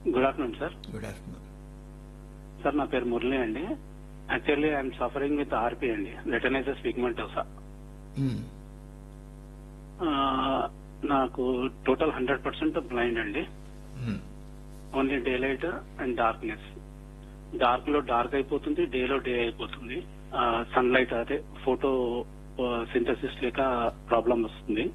Good afternoon sir good afternoon sir నా పేరు మురళి అండి actually I'm suffering with RP అండి రెటనైజర్స్ పిగ్మెంటోసా నాకు టోటల్ హండ్రెడ్ పర్సెంట్ బ్లైండ్ అండి only day light and darkness dark లో dark అయిపోతుంది డే లో డే అయిపోతుంది సన్ లైట్ అదే ఫోటో సింథసిస్ లేక ప్రాబ్లం వస్తుంది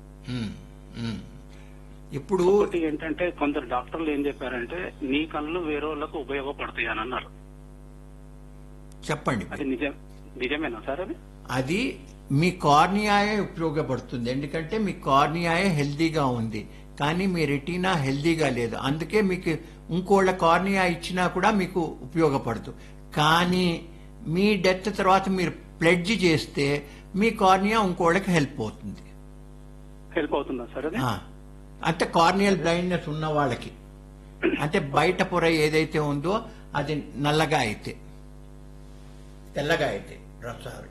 ఇప్పుడు ఒకటి ఏంటంటే కొందరు డాక్టర్లు ఏం చెప్పారంటే నీ కళ్ళు వేరే వాళ్ళకు ఉపయోగపడతాయి అని అన్నారు చెప్పండి అది నిజం నిజమేనా సార్ అది అది మీ కార్నియాయే ఉపయోగపడుతుంది ఎందుకంటే మీ కార్నియాయే హెల్దీగా ఉంది కానీ మీ రెటీనా హెల్దీగా లేదు అందుకే మీకు ఇంకోళ్ళ కార్నియా ఇచ్చినా కూడా మీకు ఉపయోగపడదు కానీ మీ డెత్ తర్వాత మీరు ప్లెడ్జ్ చేస్తే మీ కార్నియా ఇంకోళ్ళకి హెల్ప్ అవుతుంది హెల్ప్ అవుతుందా సార్ అది ఆ, అంటే కార్నియల్ బ్లైండ్నెస్ ఉన్న వాళ్ళకి అంటే బయట పొర ఏదైతే ఉందో అది నల్లగా అయితే తెల్లగా అయితే సారీ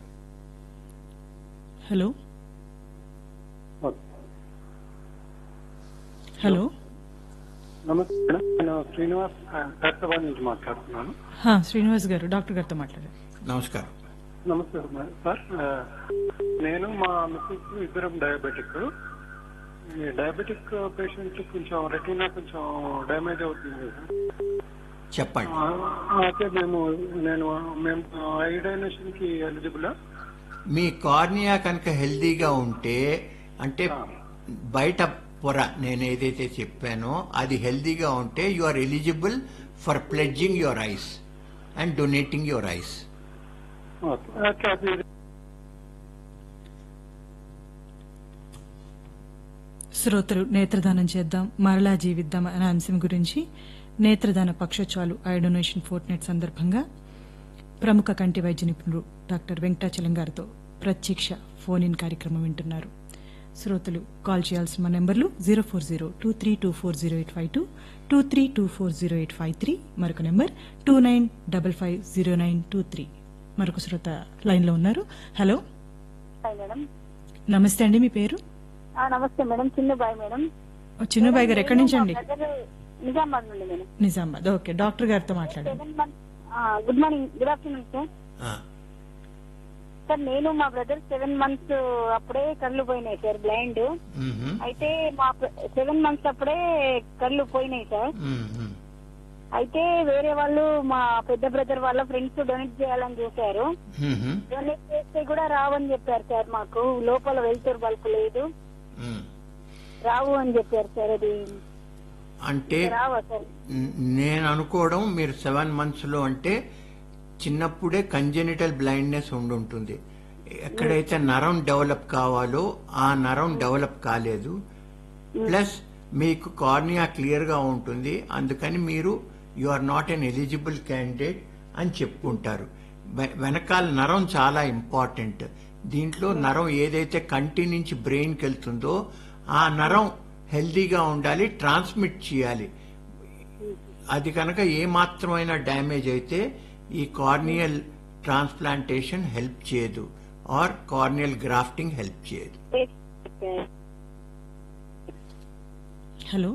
హలో హలో నమస్తే మేడం నేను శ్రీనివాస్ హైదరాబాద్ నుంచి మాట్లాడుతున్నాను హా, శ్రీనివాస్ గారు డాక్టర్ గారితో మాట్లాడారు నమస్కారం నమస్తే సార్ ఆ, నేను మా మిస్సెస్ ఇద్దరం డయాబెటిక్ ఈ డయాబెటిక్ పేషెంట్ కొంచెం రెటీనా కొంచెం డ్యామేజ్ అవుతుంది సార్. చెప్పండి ఆ, అయితే మేము నేను మేము ఐ డైనేషన్ కి ఎలిజిబుల్ మీ కార్నియా కనుక హెల్దీగా ఉంటే అంటే బయట పొర నేను ఏదైతే చెప్పానో అది హెల్దీగా ఉంటే you are eligible for pledging your eyes and donating your eyes okay అది శ్రోతలు నేత్రదానం చేద్దాం మరలా జీవిద్దాం అనే అంశం గురించి నేత్రదాన పక్షోత్సవాలు ఐ డొనేషన్ ఫోర్ట్ నెట్ సందర్భంగా ప్రముఖ కంటి వైద్య నిపుణుడు డాక్టర్ వెంకటాచలం గారితో ప్రత్యక్ష ఫోన్ ఇన్ కార్యక్రమం వింటున్నారు శ్రోతలు కాల్ చేయాల్సిన మా నెంబర్లు zero four zero two three two four zero eight five two two three two four zero eight five three మరొక number two nine double five zero nine two three మరొక శ్రోత లైన్లో ఉన్నారు హలో హాయ్ మేడం నమస్తే అండి మీ పేరు ఆ, నమస్తే మేడం చిన్న బాయ్ మేడం ఓ, చిన్నుబాయి గారు ఎక్కడి నుంచి అండి మా బ్రదర్ నిజామాబాద్ నుండి మేడం నిజామాబాద్ ఓకే డాక్టర్ గారితో మాట్లాడండి seven month good morning good afternoon sir sir నేను మా బ్రదర్ సెవెన్ మంత్స్ అప్పుడే కళ్ళు పోయినాయి సార్ బ్లైండ్ అయితే మా సెవెన్ మంత్స్ అప్పుడే కళ్ళు పోయినాయి సార్ అయితే వేరే వాళ్ళు మా పెద్ద బ్రదర్ వాళ్ళ ఫ్రెండ్స్ డొనేట్ చేయాలని చూశారు డొనేట్ చేస్తే కూడా రావని చెప్పారు సార్ మాకు లోపల వెళ్తారు బల్బు లేదు రావు అని చెప్పారు సార్ అది అంటే రావా సార్ న- నేను అనుకోవడం మీరు సెవెన్ మంత్స్ లో అంటే చిన్నప్పుడే కంజెనిటల్ బ్లైండ్నెస్ ఉండుంటుంది ఎక్కడైతే నరం డెవలప్ కావాలో ఆ నరం డెవలప్ కాలేదు ప్లస్ మీకు కార్నియా క్లియర్ గా ఉంటుంది అందుకని మీరు you are not an eligible candidate అని చెప్పుకుంటారు వె- వెనకాల నరం చాలా ఇంపార్టెంట్ దీంట్లో నరం ఏదైతే కంటి నుంచి బ్రెయిన్కి వెళ్తుందో ఆ నరం హెల్దీగా ఉండాలి ట్రాన్స్మిట్ చేయాలి అది కనుక ఏ మాత్రమైనా డ్యామేజ్ అయితే ఈ కార్నియల్ ట్రాన్స్ప్లాంటేషన్ హెల్ప్ చేయదు ఆర్ కార్నియల్ గ్రాఫ్టింగ్ హెల్ప్ చేయదు హలో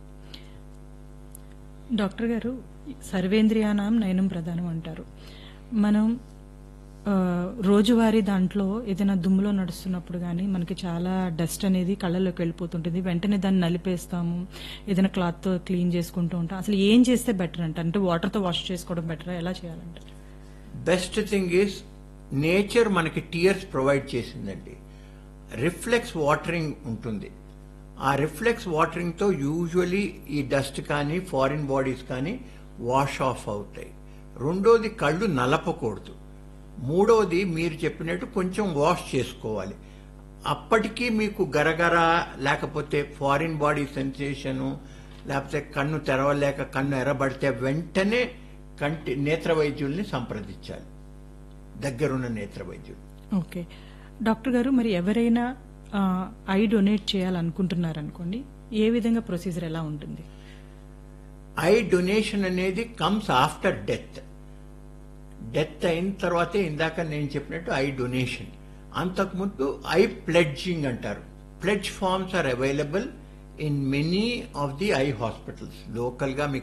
డాక్టర్ గారు సర్వేంద్రియానాం నయనం ప్రధానం అంటారు మనం ఆ, రోజువారీ దాంట్లో ఏదైనా దుమ్ములో నడుస్తున్నప్పుడు కానీ మనకి చాలా డస్ట్ అనేది కళ్ళలోకి వెళ్ళిపోతుంటుంది వెంటనే దాన్ని నలిపేస్తాము ఏదైనా క్లాత్తో క్లీన్ చేసుకుంటూ ఉంటాం అసలు ఏం చేస్తే బెటర్ అంట అంటే వాటర్తో వాష్ చేసుకోవడం బెటరా ఎలా చేయాలంటారు బెస్ట్ థింగ్ ఈస్ నేచర్ మనకి టీయర్స్ ప్రొవైడ్ చేసిందండి రిఫ్లెక్స్ వాటరింగ్ ఉంటుంది ఆ రిఫ్లెక్స్ వాటరింగ్ తో యూజువలీ ఈ డస్ట్ కానీ ఫారిన్ బాడీస్ కానీ వాష్ ఆఫ్ అవుతాయి రెండోది కళ్ళు నలపకూడదు మూడోది మీరు చెప్పినట్టు కొంచెం వాష్ చేసుకోవాలి అప్పటికీ మీకు గరగర లేకపోతే ఫారిన్ బాడీ సెన్సేషను లేకపోతే కన్ను తెరవలేక కన్ను ఎర్రబడితే వెంటనే కంటి నేత్ర వైద్యుల్ని సంప్రదించాలి దగ్గరున్న నేత్ర వైద్యులు ఓకే డాక్టర్ గారు మరి ఎవరైనా ఆ, ఐ డొనేట్ చేయాలనుకుంటున్నారు అనుకోండి ఏ విధంగా ప్రొసీజర్ ఎలా ఉంటుంది ఐ డొనేషన్ అనేది కమ్స్ ఆఫ్టర్ డెత్ డెత్ అయిన తర్వాతే ఇందాక నేను చెప్పినట్టు ఐ డొనేషన్ అంతకుముందు ఐ ప్లెడ్జింగ్ అంటారు pledge forms are available in many of the eye hospitals local గా మీకు